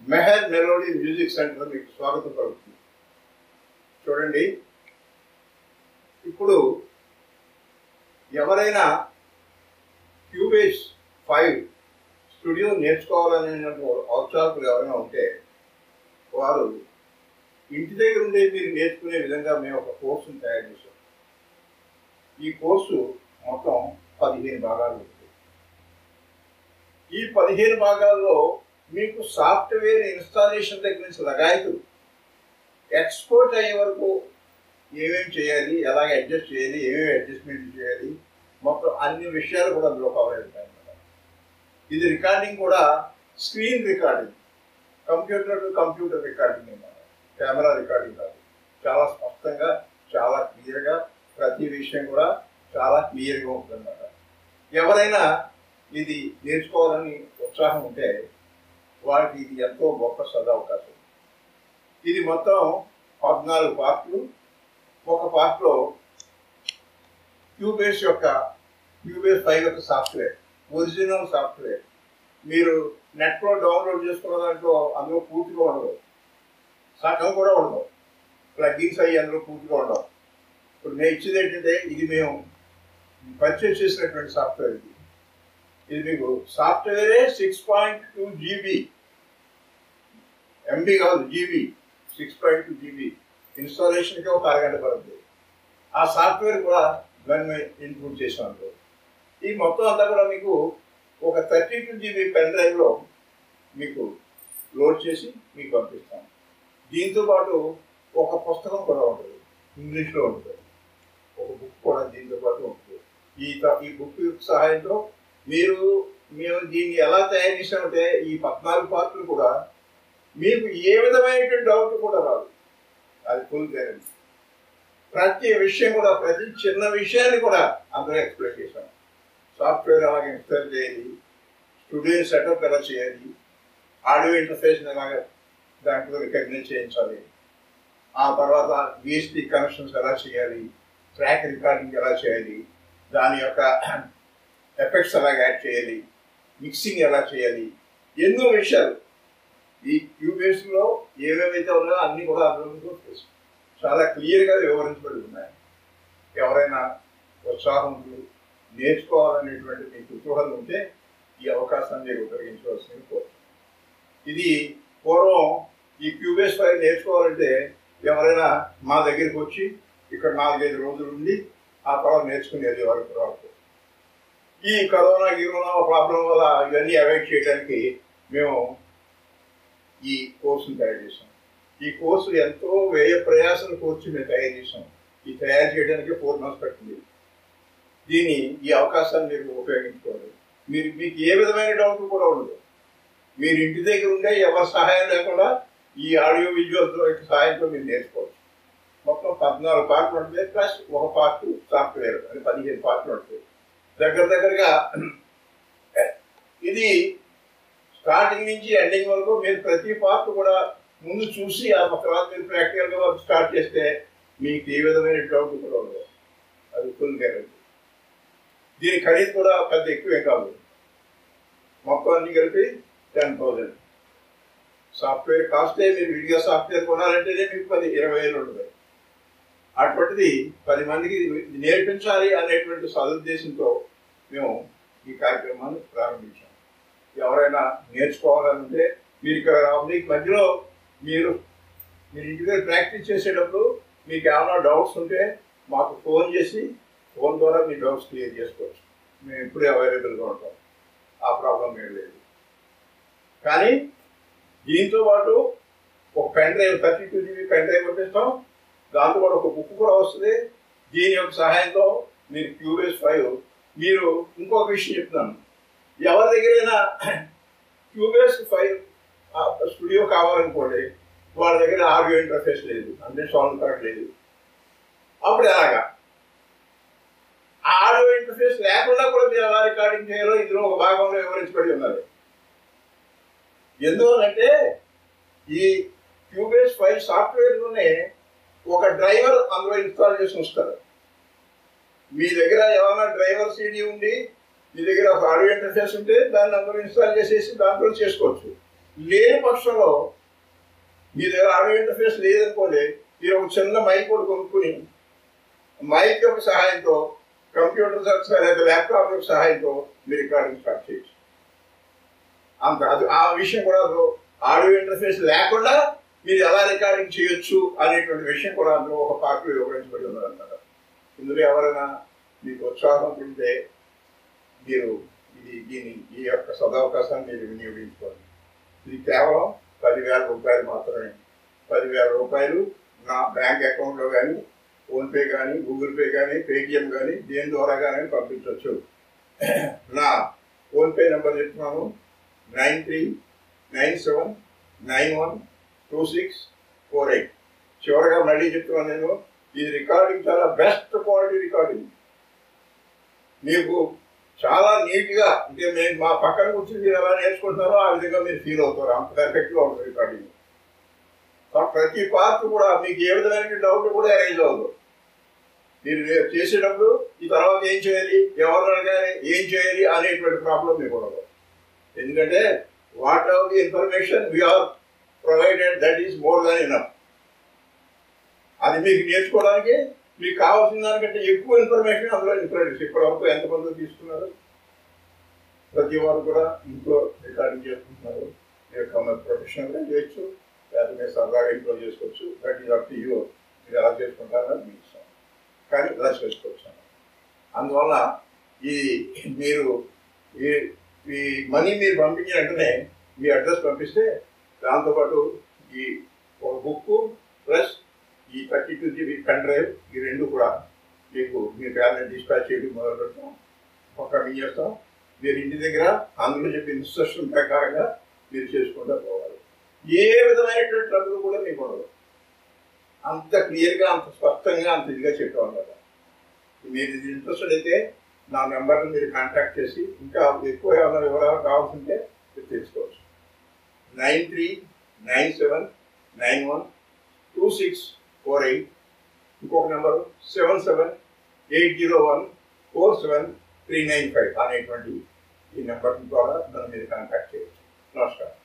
Meher melody music centre మీకు స్వాగతం పలుకుతుంది చూడండి ఇప్పుడు ఎవరైనా క్యూబేస్ ఫైవ్ స్టూడియో నేర్చుకోవాలనే ఔత్సాహకులు ఎవరైనా ఉంటే వారు ఇంటి దగ్గర ఉండే మీరు నేర్చుకునే విధంగా మేము ఒక కోర్సును తయారు చేసాం ఈ కోర్సు మొత్తం పదిహేను భాగాలు ఉంటుంది ఈ పదిహేను భాగాల్లో మీకు సాఫ్ట్వేర్ ఇన్స్టాలేషన్ దగ్గర నుంచి లగాయతు ఎక్స్పోర్ట్ అయ్యే వరకు ఏమేమి చేయాలి ఎలాగ అడ్జస్ట్ చేయాలి ఏమేమి అడ్జస్ట్మెంట్ చేయాలి మొత్తం అన్ని విషయాలు కూడా అందులో కవర్ అవుతాయి అన్నమాట ఇది రికార్డింగ్ కూడా screen recording computer to computer recording అన్నమాట కెమెరా రికార్డింగ్ కాదు చాలా స్పష్టంగా చాలా క్లియర్గా ప్రతి విషయం కూడా చాలా క్లియర్గా ఉంటుందన్నమాట ఎవరైనా ఇది నేర్చుకోవాలని ఉత్సాహం ఉంటే వారికి ఇది ఎంతో గొప్ప సదవకాశం ఇది మొత్తం పద్నాలుగు పార్ట్లు ఒక పార్ట్లో క్యూబేస్ యొక్క క్యూబేస్ ఫైవ్ యొక్క సాఫ్ట్వేర్ ఒరిజినల్ సాఫ్ట్వేర్ మీరు నెట్లో డౌన్లోడ్ చేసుకున్న దాంట్లో అందులో పూర్తిగా ఉండదు సగం కూడా ఉండదు ప్లగ్గిన్స్ అయ్యి అందులో పూర్తిగా ఉండవు ఇప్పుడు నేను ఇచ్చేది ఏంటంటే ఇది మేము పర్చేస్ చేసినటువంటి సాఫ్ట్వేర్ ఇది ఇది మీకు సాఫ్ట్వేరే six point two GB MB కాదు GB six point two GB ఇన్స్టాలేషన్కి ఒక అరగంట పడుతుంది ఆ సాఫ్ట్వేర్ కూడా దాన్ని ఇన్క్లూడ్ చేసాం అందులో ఈ మొత్తం అంతా కూడా మీకు ఒక థర్టీ టూ జీబీ పెన్ డ్రైవ్లో మీకు లోడ్ చేసి మీకు పంపిస్తాం దీంతో పాటు ఒక పుస్తకం కూడా ఉంటుంది ఇంగ్లీష్లో ఉంటుంది ఒక బుక్ కూడా దీంతో పాటు ఉంటుంది ఈ త- ఈ బుక్ యొక్క సహాయంతో మీరు మేము దీన్ని ఎలా తయారు చేసామంటే ఈ పద్నాలుగు పార్ట్లు కూడా మీకు ఏ విధమైనటువంటి డౌట్ కూడా రాదు అది ఫుల్ గ్యారెంటీ ప్రతి విషయం కూడా ప్రతి చిన్న విషయాన్ని కూడా అందులో ఎక్స్ప్లెయిన్ చేశాం సాఫ్ట్వేర్ ఎలాగ ఇన్స్టాల్ చేయాలి స్టూడియో సెటప్ ఎలా చేయాలి ఆడియో ఇంటర్ఫేస్ ఎలాగ దాంట్లో రికగ్నైజ్ చేయించాలి ఆ తర్వాత విఎస్టీ కనెక్షన్స్ ఎలా చేయాలి ట్రాక్ రికార్డింగ్ ఎలా చేయాలి దాని యొక్క ఎఫెక్ట్స్ ఎలా యాడ్ చేయాలి మిక్సింగ్ ఎలా చేయాలి ఎన్నో విషయాలు ఈ క్యూబేస్ లో ఏవేవైతే ఉన్నాయో అన్ని కూడా అందులో తెలుసు. చాలా క్లియర్ గా వివరించబడి ఉన్నాయి ఎవరైనా ఉత్సాహం ఉంది, నేర్చుకోవాలనేటువంటి మీ కుతూహలం ఉంటే ఈ అవకాశాన్ని మీరు ఉపయోగించవలసింది కోరుతున్నాను ఇది పూర్వం ఈ క్యూబేస్ ఫైల్ నేర్చుకోవాలంటే ఎవరైనా మా దగ్గరికి వచ్చి ఇక్కడ నాలుగైదు రోజులు ఉండి ఆ తర్వాత నేర్చుకునేది వరకు రావచ్చు ఈ కరోనా గిరోనా ప్రాబ్లం వల్ల ఇవన్నీ అవాయిడ్ చేయడానికి మేము ఈ కోర్సును తయారు చేసాం ఈ కోర్సు ఎంతో వ్యయ ప్రయాసం కోర్సు మేము తయారు చేసాం ఈ తయారు చేయడానికి ఫోర్ మంత్స్ పట్టింది దీని ఈ అవకాశాన్ని మీరు ఉపయోగించుకోవాలి మీరు మీకు ఏ విధమైన డౌట్ కూడా ఉండదు మీరు ఇంటి దగ్గర ఉండే ఎవరి సహాయం లేకుండా ఈ ఆడియో విజువల్ సహాయంతో మీరు నేర్చుకోవచ్చు మొత్తం పద్నాలుగు పార్ట్లు ఉంటాయి ప్లస్ ఒక పార్ట్ సాఫ్ట్వేర్ అని పదిహేను పార్ట్లు ఉంటాయి దగ్గర దగ్గరగా ఇది స్టార్టింగ్ నుంచి ఎండింగ్ వరకు మీరు ప్రతి పార్ట్ కూడా ముందు చూసి ఆ తర్వాత మీరు ప్రాక్టికల్ గా వర్క్ స్టార్ట్ చేస్తే మీకు ఏ విధమైన డౌట్ కూడా ఉండదు అది ఫుల్ గ్యారెంటీ దీని ఖరీదు కూడా పెద్ద ఎక్కువే కాదు మొత్తం అన్ని కలిపి టెన్ థౌసండ్ సాఫ్ట్వేర్ కాస్టే మీరు విడిగా సాఫ్ట్వేర్ కొనాలంటేనే మీకు పది ఇరవై వేలు ఉంటుంది అటువంటిది పది మందికి నేర్పించాలి అనేటువంటి సదుద్దేశంతో మేము ఈ కార్యక్రమాన్ని ప్రారంభించాం ఎవరైనా నేర్చుకోవాలంటే మీరు ఇక్కడ మీకు మధ్యలో మీరు మీరు ఇంటి దగ్గర ప్రాక్టీస్ చేసేటప్పుడు మీకు ఏమైనా డౌట్స్ ఉంటే మాకు ఫోన్ చేసి ఫోన్ ద్వారా మీ డౌట్స్ క్లియర్ చేసుకోవచ్చు మేము ఎప్పుడూ అవైలబుల్గా ఉంటాం ఆ ప్రాబ్లం ఏం లేదు కానీ దీంతో పాటు ఒక pen drive thirty two GB pen drive పంపిస్తాం దాంతో పాటు ఒక బుక్ కూడా వస్తుంది దీని యొక్క సహాయంతో మీరు క్యూబేస్ ఫైవ్ మీరు ఇంకొక విషయం చెప్తున్నాను ఎవరి దగ్గరైనా క్యూబేస్ ఫైవ్ స్టూడియో కావాలనుకోండి వాళ్ళ దగ్గర ఆడియో ఇంటర్ఫేస్ లేదు అంటే సౌండ్ కార్డ్ లేదు అప్పుడు ఎలాగా ఆ ఆడియో ఇంటర్ఫేస్ లేకుండా కూడా మీరు ఎలా రికార్డింగ్ చేయాలో ఇందులో ఒక భాగంలో వివరించబడి ఉన్నది ఎందువల్లంటే ఈ క్యూబేస్ ఫైవ్ సాఫ్ట్వేర్లోనే ఒక డ్రైవర్ అందులో ఇన్స్టాల్ చేసి ఉంచుతారు మీ దగ్గర ఏమైనా డ్రైవర్ సీడీ ఉండి మీ దగ్గర ఒక ఆడియో ఇంటర్ఫేస్ ఉంటే దాన్ని అందులో ఇన్స్టాల్ చేసేసి దాంట్లో చేసుకోవచ్చు లేని పక్షంలో మీ దగ్గర ఆడియో ఇంటర్ఫేస్ లేదనుకోండి మీరు ఒక చిన్న మైక్ కూడా కొనుక్కుని మైక్ యొక్క సహాయంతో కంప్యూటర్ లేదా ల్యాప్టాప్ యొక్క సహాయంతో మీరు రికార్డింగ్ స్టార్ట్ చేయొచ్చు అంత అది ఆ విషయం కూడా అందులో ఆడియో ఇంటర్ఫేస్ లేకుండా మీరు ఎలా రికార్డింగ్ చేయొచ్చు అనేటువంటి విషయం కూడా అందులో ఒక పార్ట్లో వివరించబడి ఉన్నదన్నమాట ఇందులో ఎవరైనా మీకు ఉత్సాహం ఉంటే మీరు ఇది దీని ఈ యొక్క సదవకాశాన్ని మీరు వినియోగించుకోండి ఇది కేవలం పదివేల రూపాయలు మాత్రమే పదివేల రూపాయలు నా బ్యాంక్ అకౌంట్లో కానీ ఫోన్పే కానీ గూగుల్ పే కానీ పేటిఎం కానీ దేని ద్వారా కానీ పంపించవచ్చు నా ఫోన్పే నెంబర్ చెప్తున్నాను nine three nine seven nine one two six four eight చివరిగా మళ్ళీ చెప్తున్నాను నేను ఈ రికార్డింగ్ చాలా బెస్ట్ క్వాలిటీ రికార్డింగ్ మీకు చాలా నీట్గా అంటే మేము మా పక్కన కూర్చొని మీరు ఎలా నేర్చుకుంటున్నారో ఆ విధంగా మీరు ఫీల్ అవుతారు అంత పర్ఫెక్ట్గా ఉంటుంది రికార్డింగ్ ప్రతి పార్ట్ కూడా మీకు ఏ విధమైన డౌట్ కూడా అరేంజ్ అవ్వదు మీరు చేసేటప్పుడు ఈ తర్వాత ఏం చేయాలి ఎవరు అడగాలి ఏం చేయాలి అనేటువంటి ప్రాబ్లం మీకు ఉండదు ఎందుకంటే what are the information we are provided that is more than enough అది మీకు నేర్చుకోవడానికి మీకు కావాల్సిన దానికంటే ఎక్కువ ఇన్ఫర్మేషన్ అందులో ఇన్ఫర్మేషన్ ఇప్పటి వరకు ఎంతమంది తీసుకున్నారు ప్రతి వారు కూడా ఇంట్లో రికార్డింగ్ చేసుకుంటున్నారు మీరు ప్రొఫెషనల్గా చేయొచ్చు లేదా మీరు సరదాగా ఇంట్లో చేసుకోవచ్చు that is up to you మీరు ఎలా చేసుకుంటారని మీకు ఇష్టం కానీ ఇలా చేసుకోవచ్చు అందువల్ల ఈ మీరు ఈ ఈ మనీ మీరు పంపించిన వెంటనే మీ అడ్రస్ పంపిస్తే దాంతోపాటు ఈ ఒక బుక్ ప్లస్ ఈ thirty two GB pen drive ఈ రెండు కూడా మీకు మీ ఫ్యామిలీ డిస్పాచ్ చేయడం మొదలు పెడతాం ఒక మీ చేస్తాం మీరు ఇంటి దగ్గర అందులో చెప్పిన ఇన్స్ట్రక్షన్ ప్రకారంగా మీరు చేసుకుంటూ పోవాలి ఏ విధమైనటువంటి ట్రబుల్ కూడా మీకు ఉండదు అంత క్లియర్గా అంత స్పష్టంగా అంత ఇదిగా చెప్పాం కదా మీరు ఇది ఇంట్రెస్టెడ్ అయితే నా నెంబర్ని మీరు కాంటాక్ట్ చేసి ఇంకా ఎక్కువ ఏమైనా వివరాలు కావాల్సింటే మీరు తెలుసుకోవచ్చు nine three nine seven nine one two six four eight ఇంకొక number seven seven eight zero one four seven three nine five అనేటువంటి ఈ నెంబర్ ద్వారా నన్ను మీరు కాంటాక్ట్ చేయవచ్చు నమస్కారం